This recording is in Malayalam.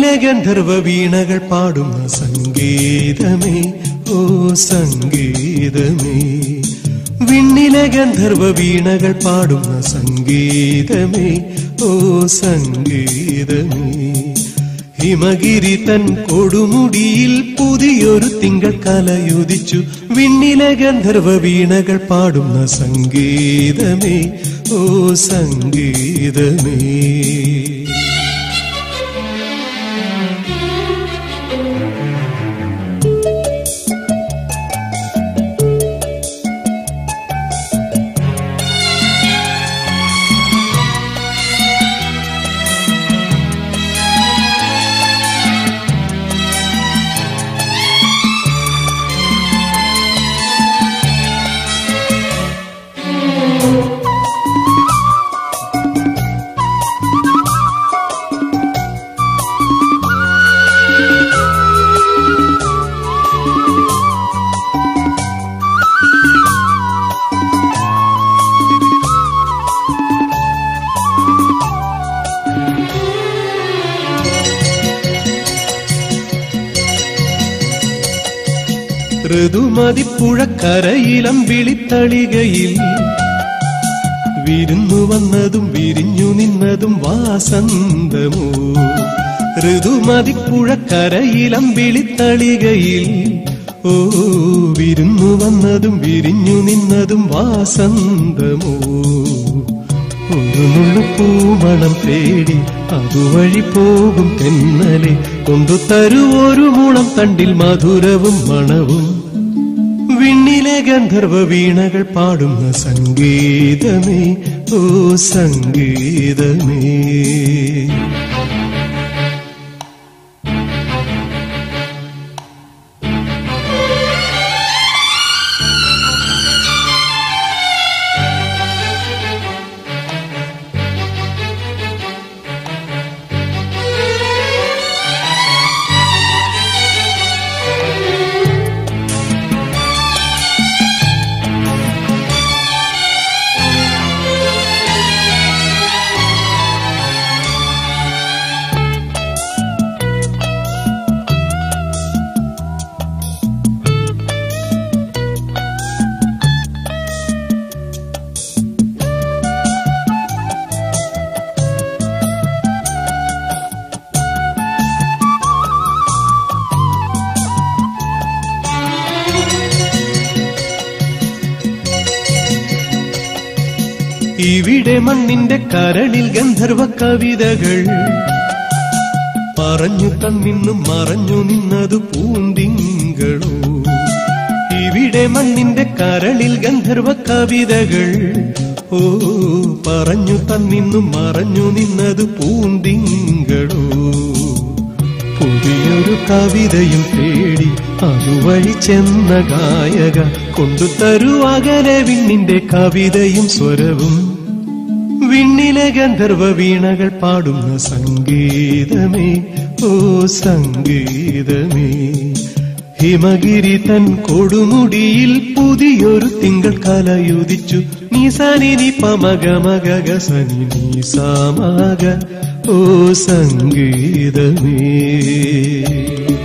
വിണ്ണിലെ ഗന്ധർവ വീണകൾ പാടുന്ന സംഗീതമേ ഓ സംഗീതമേ വിണ്ണിലെ ഗന്ധർവ വീണകൾ പാടുന്ന സംഗീതമേ ഓ സംഗീതമേ ഹിമഗിരി തൻ കൊടുമുടിയിൽ പുതിയൊരു തിങ്കൾ കലയുദിച്ചു വിണ്ണിലെ ഗന്ധർവ വീണകൾ പാടുന്ന സംഗീതമേ ഓ സംഗീതമേ ഋതുമതിപ്പുഴക്കരയിലം വിളിത്തളികയിൽ വിരുന്നു വന്നതും വിരിഞ്ഞു നിന്നതും വാസന്തമോ ഋതുമതിപ്പുഴക്കരയിലം വിളിത്തളികയിൽ ഓ വിരുന്നു വന്നതും വിരിഞ്ഞു നിന്നതും വാസന്തമോ ഒരു നുള്ളു പൂമണം തേടി അതുവഴി പോകും തെന്നലെ കൊണ്ടു തരൂ ഒരു മുളം തണ്ടിൽ മധുരവും മണവും വിണ്ണിലെ ഗന്ധർവ വീണകൾ പാടുന്ന സംഗീതമേ ഓ സംഗീതമേ ഇവിടെ മണ്ണിന്റെ കരളിൽ ഗന്ധർവ കവിതകൾ പറഞ്ഞു തന്നിന്നും മറഞ്ഞു നിന്നതു പൂന്തിങ്കളോ ഇവിടെ മണ്ണിന്റെ കരളിൽ ഗന്ധർവ കവിതകൾ ഓ പറഞ്ഞു തന്നിന്നും മറഞ്ഞു നിന്നതു പൂന്തിങ്കളോ പുതിയൊരു കവിതയും തേടി അതുവഴി ചെന്ന ഗായക കൊണ്ടുതരൂ അകലെ വിണ്ണിന്റെ കവിതയും സ്വരവും വിണ്ണിലെ ഗന്ധർവ വീണകൾ പാടുന്ന സംഗീതമേ ഓ സംഗീതമേ ഹിമഗിരി തൻ കൊടുമുടിയിൽ പുതിയൊരു തിങ്കൾ കലയുദിച്ചു നീ സനി നി പമഗ മഗ ഗ സനി നീ സാമഗ ഓ സംഗീതമേ